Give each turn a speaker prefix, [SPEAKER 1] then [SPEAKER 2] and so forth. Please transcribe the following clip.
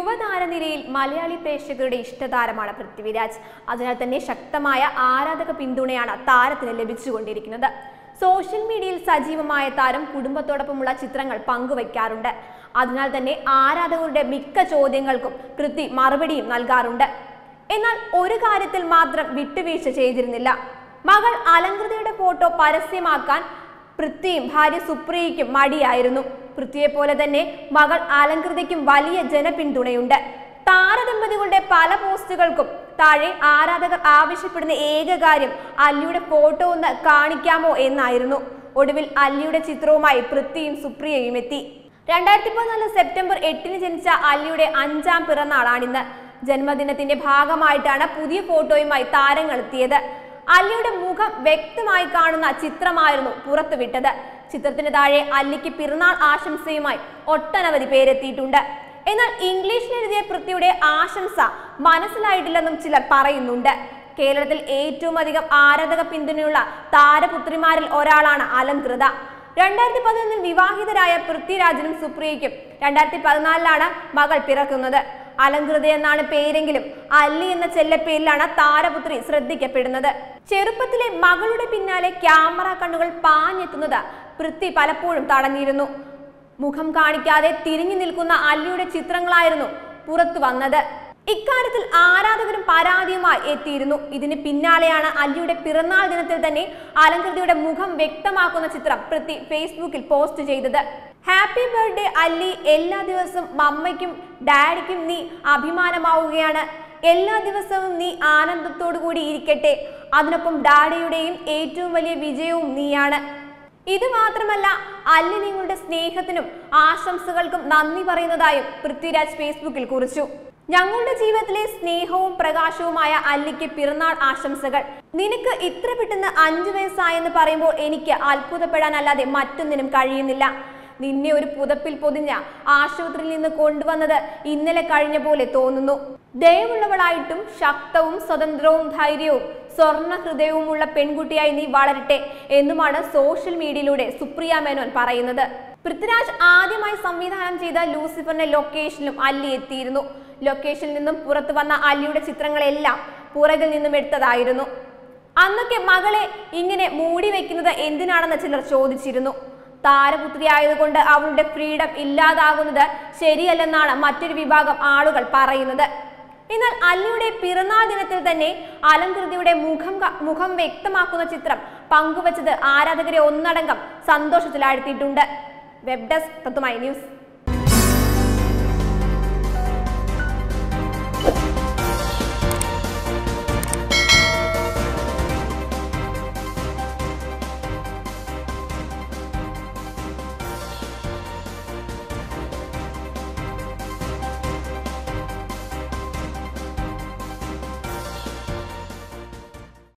[SPEAKER 1] യുവതാരനിരയിൽ മലയാളി പ്രേക്ഷകരുടെ ഇഷ്ടതാരമാണ് പൃഥ്വിരാജ് അതിനാൽ തന്നെ ശക്തമായ ആരാധക പിന്തുണയാണ് താരത്തിന് ലഭിച്ചുകൊണ്ടിരിക്കുന്നത് സോഷ്യൽ മീഡിയയിൽ സജീവമായ താരം കുടുംബത്തോടൊപ്പമുള്ള ചിത്രങ്ങൾ പങ്കുവയ്ക്കാറുണ്ട് അതിനാൽ തന്നെ ആരാധകരുടെ മിക്ക ചോദ്യങ്ങൾക്കും പൃഥ്വി മറുപടിയും നൽകാറുണ്ട് എന്നാൽ ഒരു കാര്യത്തിൽ മാത്രം വിട്ടുവീഴ്ച ചെയ്തിരുന്നില്ല മകൾ അലങ്കൃതയുടെ ഫോട്ടോ പരസ്യമാക്കാൻ പൃഥ്വിയും ഭാര്യ സുപ്രിയയ്ക്കും മടിയായിരുന്നു പൃഥ്വിയെ പോലെ തന്നെ മകൾ അലങ്കൃതയ്ക്കും വലിയ ജനപിന്തുണയുണ്ട് താരദമ്പതികളുടെ പല പോസ്റ്റുകൾക്കും താഴെ ആരാധകർ ആവശ്യപ്പെടുന്ന ഏക കാര്യം അല്ലിയുടെ ഫോട്ടോ ഒന്ന് കാണിക്കാമോ എന്നായിരുന്നു ഒടുവിൽ അല്ലിയുടെ ചിത്രവുമായി പൃഥ്വിയും സുപ്രിയയും എത്തി രണ്ടായിരത്തി പതിനാല് സെപ്റ്റംബർ എട്ടിന് ജനിച്ച അല്ലിയുടെ അഞ്ചാം പിറന്നാളാണിന്ന് ജന്മദിനത്തിന്റെ ഭാഗമായിട്ടാണ് പുതിയ ഫോട്ടോയുമായി താരങ്ങൾ എത്തിയത് അല്ലിയുടെ മുഖം വ്യക്തമായി കാണുന്ന ചിത്രമായിരുന്നു പുറത്തുവിട്ടത് ചിത്രത്തിന് താഴെ അല്ലിക്ക് പിറന്നാൾ ആശംസയുമായി ഒട്ടനവധി പേരെത്തിയിട്ടുണ്ട് എന്നാൽ ഇംഗ്ലീഷിൽ എഴുതിയ പൃഥ്വിയുടെ ആശംസ മനസ്സിലായിട്ടില്ലെന്നും ചിലർ പറയുന്നുണ്ട് കേരളത്തിൽ ഏറ്റവും അധികം ആരാധക പിന്തുണയുള്ള താരപുത്രിമാരിൽ ഒരാളാണ് അലങ്കൃത രണ്ടായിരത്തി പതിനൊന്നിൽ വിവാഹിതരായ പൃഥ്വിരാജിനും സുപ്രിയയ്ക്കും രണ്ടായിരത്തി പതിനാലിലാണ് മകൾ പിറക്കുന്നത് അലങ്കൃത എന്നാണ് പേരെങ്കിലും അല്ലി എന്ന ചെല്ലപ്പേരിലാണ് താരപുത്രി ശ്രദ്ധിക്കപ്പെടുന്നത് ചെറുപ്പത്തിലെ മകളുടെ പിന്നാലെ ക്യാമറ കണ്ണുകൾ പാഞ്ഞെത്തുന്നത് പൃഥ്വി പലപ്പോഴും തടഞ്ഞിരുന്നു മുഖം കാണിക്കാതെ തിരിഞ്ഞു നിൽക്കുന്ന അല്ലിയുടെ ചിത്രങ്ങളായിരുന്നു പുറത്തു വന്നത് ഇക്കാര്യത്തിൽ ആരാധകരും പരാതിയുമായി എത്തിയിരുന്നു ഇതിന് പിന്നാലെയാണ് അല്ലിയുടെ പിറന്നാൾ ദിനത്തിൽ തന്നെ അലങ്കൃതയുടെ മുഖം വ്യക്തമാക്കുന്ന ചിത്രം പൃഥ്വി ഫേസ്ബുക്കിൽ പോസ്റ്റ് ചെയ്തത് ഹാപ്പി ബർത്ത്ഡേ അല്ലി എല്ലാ ദിവസവും മമ്മയ്ക്കും ഡാഡിക്കും നീ അഭിമാനമാവുകയാണ് എല്ലാ ദിവസവും നീ ആനന്ദത്തോടു കൂടി ഇരിക്കട്ടെ അതിനൊപ്പം ഡാഡിയുടെയും ഏറ്റവും വലിയ വിജയവും നീയാണ് ഇത് മാത്രമല്ല അല്ലി നിങ്ങളുടെ സ്നേഹത്തിനും ആശംസകൾക്കും നന്ദി പറയുന്നതായും പൃഥ്വിരാജ് ഫേസ്ബുക്കിൽ കുറിച്ചു ഞങ്ങളുടെ ജീവിതത്തിലെ സ്നേഹവും പ്രകാശവുമായ അല്ലിക്ക് പിറന്നാൾ ആശംസകൾ നിനക്ക് ഇത്ര പെട്ടെന്ന് അഞ്ചു വയസ്സായെന്ന് പറയുമ്പോൾ എനിക്ക് അത്ഭുതപ്പെടാനല്ലാതെ മറ്റൊന്നിനും കഴിയുന്നില്ല നിന്നെ ഒരു പുതപ്പിൽ പൊതിഞ്ഞ ആശുപത്രിയിൽ നിന്ന് കൊണ്ടുവന്നത് ഇന്നലെ കഴിഞ്ഞ പോലെ തോന്നുന്നു ദയവുള്ളവളായിട്ടും ശക്തവും സ്വതന്ത്രവും ധൈര്യവും സ്വർണ്ണ ഹൃദയവുമുള്ള പെൺകുട്ടിയായി നീ വളരട്ടെ എന്നുമാണ് സോഷ്യൽ മീഡിയയിലൂടെ സുപ്രിയ മേനോൻ പറയുന്നത് പൃഥ്വിരാജ് ആദ്യമായി സംവിധാനം ചെയ്ത ലൂസിഫറിന്റെ ലൊക്കേഷനിലും അല്ലി എത്തിയിരുന്നു ലൊക്കേഷനിൽ നിന്നും പുറത്തു വന്ന അല്ലിയുടെ ചിത്രങ്ങളെല്ലാം പുറകിൽ നിന്നും എടുത്തതായിരുന്നു അന്നൊക്കെ മകളെ ഇങ്ങനെ മൂടി വെക്കുന്നത് എന്തിനാണെന്ന് ചിലർ ചോദിച്ചിരുന്നു താരപുത്രി ആയതുകൊണ്ട് അവളുടെ ഫ്രീഡം ഇല്ലാതാകുന്നത് ശരിയല്ലെന്നാണ് മറ്റൊരു വിഭാഗം ആളുകൾ പറയുന്നത് എന്നാൽ അല്ലിയുടെ പിറന്നാൾ ദിനത്തിൽ തന്നെ അലങ്കൃതിയുടെ മുഖം ക- മുഖം വ്യക്തമാക്കുന്ന ചിത്രം പങ്കുവച്ചത് ആരാധകരെ ഒന്നടങ്കം സന്തോഷത്തിലാഴ്ത്തിയിട്ടുണ്ട് വെബ് ഡെസ്ക് തത്തുമായി ന്യൂസ്